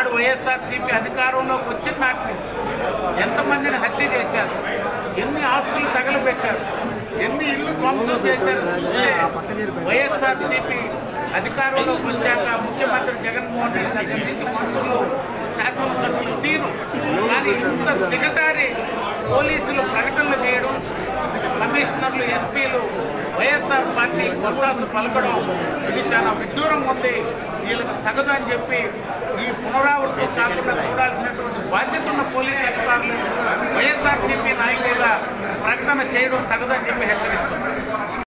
నాడు వైఎస్ఆర్సీపీ అధికారంలోకి వచ్చిన నాటి నుంచి ఎంతమందిని హత్య చేశారు ఎన్ని ఆస్తులు తగలబెట్టారు ఎన్ని ఇళ్ళు ధ్వంసం చేశారు చూస్తే వైఎస్ఆర్సీపీ అధికారంలోకి వచ్చాక ముఖ్యమంత్రి జగన్మోహన్ రెడ్డి దగ్గర నుంచి మంత్రులు శాసనసభ్యులు తీరు కానీ ఇంత దిగజారి పోలీసులు ప్రకటనలు చేయడం కమిషనర్లు ఎస్పీలు వైఎస్ఆర్ పార్టీ కొత్తాసు పలకడం ఇది చాలా విడ్డూరంగా ఉంది వీళ్ళకి తగదు అని చెప్పి ఈ పునరావృతం కాకుండా చూడాల్సినటువంటి బాధ్యత ఉన్న పోలీస్ అధికారులు వైఎస్ఆర్సీపీ నాయకులుగా ప్రకటన చేయడం తగదని చెప్పి హెచ్చరిస్తున్నారు